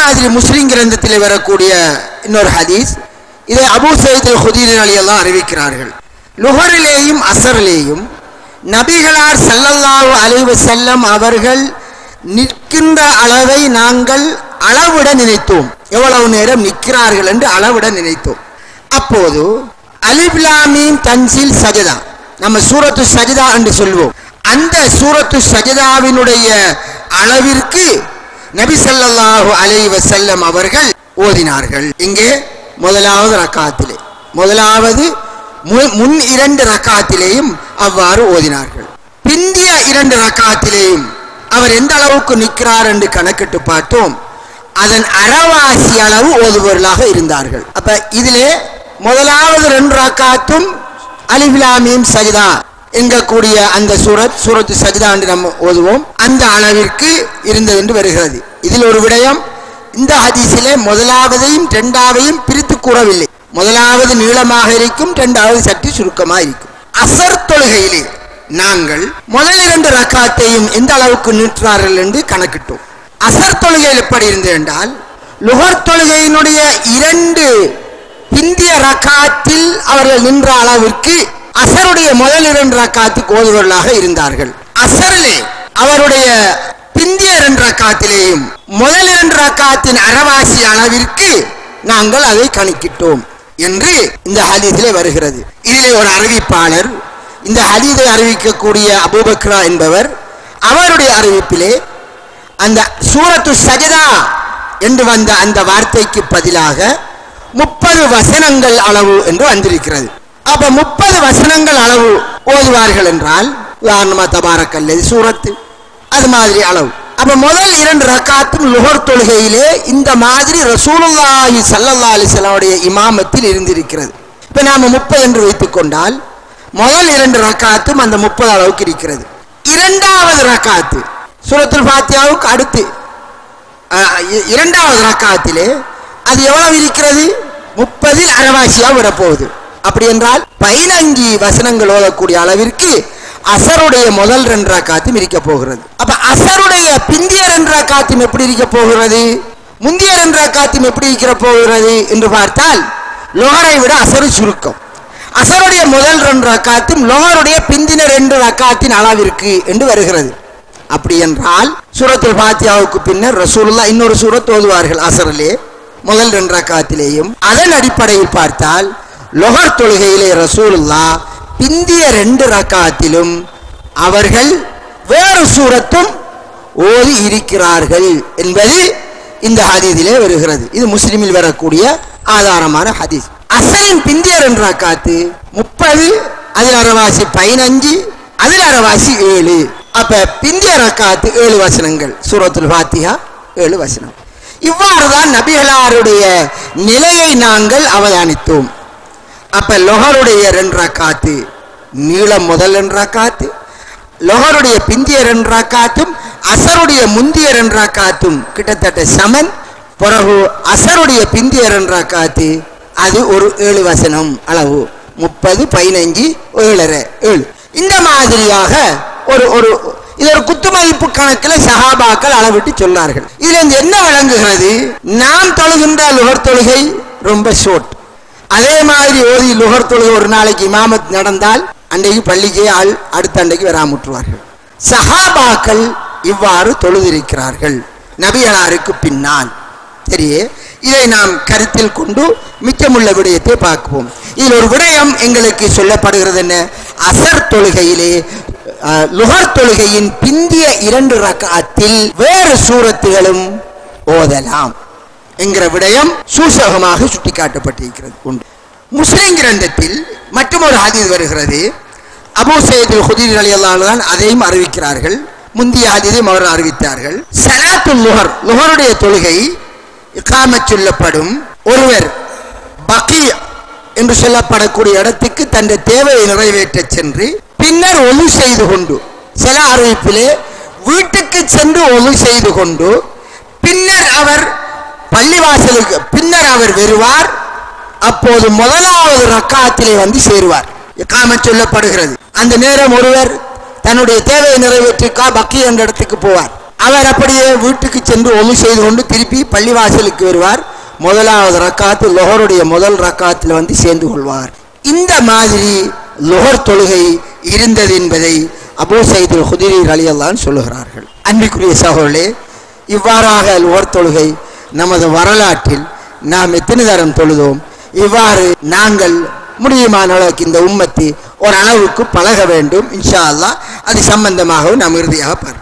மாதிரி முஸ்லிம் கிரந்தத்தில் வரக்கூடிய இன்னொரு ஹதீஸ் இதை அபூ சயீத் ஹுதீர் அலியெல்லாம் அறிவிக்கிறார்கள் லுஹரிலேயும் அசரிலேயும் நபிகளார் ஸல்லல்லாஹு அலைஹி வஸல்லம் அவர்கள் நிற்கின்ற அளவை நாங்கள் அளவிட நினைத்தோம் எவ்வளவு நேரம் நிற்கிறார்கள் என்று அளவிட நினைத்தோம் அப்போது அலிப்லாமீம் தன்சில் சஜதா நம்ம சூரத்து சஜதா என்று சொல்வோம் அந்த சூரத்து சஜதாவினுடைய அளவிற்கு நபி ஸல்லல்லாஹு அலைஹி வஸல்லம் அவர்கள் ஓதினார்கள் இங்கே முதலாவது ரக்காத்திலே முதலாவது மு- முன் இரண்டு ரக்காத்திலேயும் அவ்வாறு ஓதினார்கள் பிந்திய இரண்டு ரக்காத்திலேயும் அவர் எந்த அளவுக்கு நிற்கிறார் என்று கணக்கிட்டு பார்த்தோம் அதன் அறவாசி அளவு ஓதுபவர்களாக இருந்தார்கள் அப்ப இதிலே முதலாவது ரெண்டு ரக்காத்தும் அலிபிலாமியும் சஜிதா என்கக்கூடிய அந்த சூரத் சூரத்து சஜிதா என்று நம்ம ஓதுவோம் அந்த அளவிற்கு இருந்தது என்று வருகிறது இதில் ஒரு விடயம் இந்த ஹதீஸிலே முதலாவதையும் இரண்டாவையும் பிரித்து கூறவில்லை முதலாவது நீளமாக இருக்கும் இரண்டாவது சற்று சுருக்கமாக இருக்கும் அசர் தொழுகையிலே நாங்கள் முதல் இரண்டு ரக்காத்தையும் எந்த அளவுக்கு நிற்றார்கள் என்று கணக்கிட்டோம் அசர் தொழுகையில் எப்படி இருந்தது என்றால் லுகர் தொழுகையினுடைய இரண்டு பிந்திய ரக்காத்தில் அவர்கள் நின்ற அளவிற்கு அசருடைய முதல் இரண்டு ரக்காத்துக்கு ஓதுவர்களாக இருந்தார்கள் அசரிலே அவருடைய பிந்திய இரண்டு ரக்காத்திலேயும் முதல் இரண்டு ரக்காத்தின் அறவாசி அளவிற்கு நாங்கள் அதை கணக்கிட்டோம் என்று இந்த ஹதீஸிலே வருகிறது இதிலே ஒரு அறிவிப்பாளர் இந்த ஹதீஸை அறிவிக்கக்கூடிய அபூபக்ரா என்பவர் அவருடைய அறிவிப்பிலே அந்த சூரத்து சஜதா என்று வந்த அந்த வார்த்தைக்கு பதிலாக முப்பது வசனங்கள் அளவு என்று வந்திருக்கிறது அப்ப முப்பது வசனங்கள் அளவு ஓதுவார்கள் என்றால் உதாரணமா தபாரக்கல்லது சூரத்து அது மாதிரி அளவு அப்ப முதல் இரண்டு ரக்காத்தும் லுகர் தொழுகையிலே இந்த மாதிரி ரசூலுல்லாஹி ஸல்லல்லாஹு அலைஹி வஸல்லம் இமாமத்தில் இருந்திருக்கிறது இப்ப நாம முப்பது என்று வைத்துக் கொண்டால் முதல் இரண்டு ரக்காத்தும் அந்த முப்பது அளவுக்கு இருக்கிறது இரண்டாவது ரக்காத்து சூரத்துல் ஃபாத்தியாவுக்கு அடுத்து அஹ், இ- இரண்டாவது ரக்காத்திலே அது எவ்வளவு இருக்கிறது முப்பதில் அரைவாசியா வரப்போகுது அப்படி என்றால் பதினஞ்சு வசனங்கள் ஓதக்கூடிய அளவிற்கு அசருடைய முதல் ரெண்டு ரக்காத்தும் இருக்க போகிறது அப்ப அசருடைய பிந்திய ரெண்டு ரக்காத்தும் எப்படி இருக்க போகிறது முந்திய ரெண்டு ரக்காத்தும் எப்படி இருக்க போகிறது என்று பார்த்தால் லோகரை விட அசரு சுருக்கம் அசருடைய முதல் ரெண்டு ரக்காத்தும் லோகருடைய பிந்தின ரெண்டு ரக்காத்தின் அளவிற்கு என்று வருகிறது அப்படி என்றால் சூரத்துல் ஃபாத்தியாவுக்கு பின்னர் ரசூலுல்லா இன்னொரு சூரத் ஓதுவார்கள் அசரிலே முதல் ரெண்டு ரக்காத்திலேயும் அதன் அடிப்படையில் பார்த்தால் லொஹர் தொழுகையிலே ரசூலுல்லா பிந்திய ரெண்டு ரக்காத்திலும் அவர்கள் வேறு சூரத்தும் ஓதி இருக்கிறார்கள் என்பது இந்த ஹதீஸிலே வருகிறது இது முஸ்லிமில் வரக்கூடிய ஆதாரமான ஹதீஸ் அசலின் பிந்திய ரெண்டு ரக்காத்து முப்பது அதில் அரைவாசி பதினஞ்சு அதில் அரைவாசி ஏழு அப்ப பிந்திய ரக்காத்து ஏழு வசனங்கள் சூரத்துல் ஃபாத்திஹா ஏழு வசனம் இவ்வாறு தான் நபிகளாருடைய நிலையை நாங்கள் அவதானித்தோம் அப்ப லொஹருடைய ரெண்டு ரக்காத்து நீளம் முதல் ரெண்டு ரக்காத்து லொஹருடைய பிந்திய ரெண்டு ரக்காத்தும் அசருடைய முந்திய ரெண்டு ரக்காத்தும் கிட்டத்தட்ட சமன் பிறகு அசருடைய பிந்திய ரெண்டு ரக்காத்து அது ஒரு ஏழு வசனம் அளவு முப்பது பதினஞ்சு ஏழரை ஏழு இந்த மாதிரியாக ஒரு ஒரு இது ஒரு குத்துமதிப்பு கணக்கில் சஹாபாக்கள் அளவிட்டு சொன்னார்கள் இதுல இருந்து என்ன விளங்குகிறது நாம் தொழுகின்ற லுகர் தொழுகை ரொம்ப ஷோர்ட் அதே மாதிரி ஓதி லுகர் தொழுகை ஒரு நாளைக்கு இமாமத் நடந்தால் அன்றைக்கு பள்ளிக்கே ஆள் அடுத்த அன்றைக்கு வராமுற்றுவார்கள் சஹாபாக்கள் இவ்வாறு தொழுதிருக்கிறார்கள் நபிகளாருக்கு பின்னால் சரியே இதை நாம் கருத்தில் கொண்டு மிச்சமுள்ள விடயத்தை பார்ப்போம் இதில் ஒரு விடயம் எங்களுக்கு சொல்லப்படுகிறது என்ன அசர் தொழுகையிலே அஹ், லுகர் தொழுகையின் பிந்திய இரண்டு ரக்காத்தில் வேறு சூரத்துகளும் ஓதலாம் என்கிற விடயம் சூசகமாக சுட்டிக்காட்டப்பட்டிருக்கிறது உண்டு முஸ்லிம் கிரந்தத்தில் மற்றொரு ஹதீஸ் வருகிறது அபூ சையதுல் ஹுதீர் அலியல்லாஹு தான் அதையும் அறிவிக்கிறார்கள் முந்தைய ஹதீஸையும் அவர் அறிவித்தார்கள் சலாத்துல் லுஹர் லுஹருடைய தொழுகை இக்காமச் சொல்லப்படும் ஒருவர் பக்கி என்று சொல்லப்படக்கூடிய இடத்துக்கு தன் தேவையை நிறைவேற்றச் சென்று பின்னர் ஒலு செய்து கொண்டு சில அறிவிப்பிலே வீட்டுக்கு சென்று ஒலு செய்து கொண்டு பின்னர் அவர் பள்ளிவாசலுக்கு பின்னர் அவர் வருவார் அப்போது முதலாவது ரக்காத்திலே வந்து சேருவார் இக்காமச் சொல்லப்படுகிறது அந்த நேரம் ஒருவர் தன்னுடைய தேவையை நிறைவேற்றிக்கா பக்கி என்ற இடத்துக்கு போவார் அவர் அப்படியே வீட்டுக்கு சென்று ஒழு செய்து கொண்டு திருப்பி பள்ளிவாசலுக்கு வருவார் முதலாவது ரக்காத்து லொஹருடைய முதல் ரக்காத்தில் வந்து சேர்ந்து கொள்வார் இந்த மாதிரி லொஹர் தொழுகை இருந்தது என்பதை அபூ சைதுல் ஹுதிரி அலியல்லான் சொல்லுகிறார்கள் அன்பிற்குரிய சகோதரே இவ்வாறாக லொஹர் தொழுகை நமது வரலாற்றில் நாம் எத்தனை தரம் தொழுதோம் இவ்வாறு நாங்கள் முடியுமான அளவுக்கு இந்த உம்மத்தி ஓரளவுக்கு பழக வேண்டும் இன்ஷா அல்லாஹ் அது சம்பந்தமாகவும் நாம் இறுதியாக பார்ப்போம்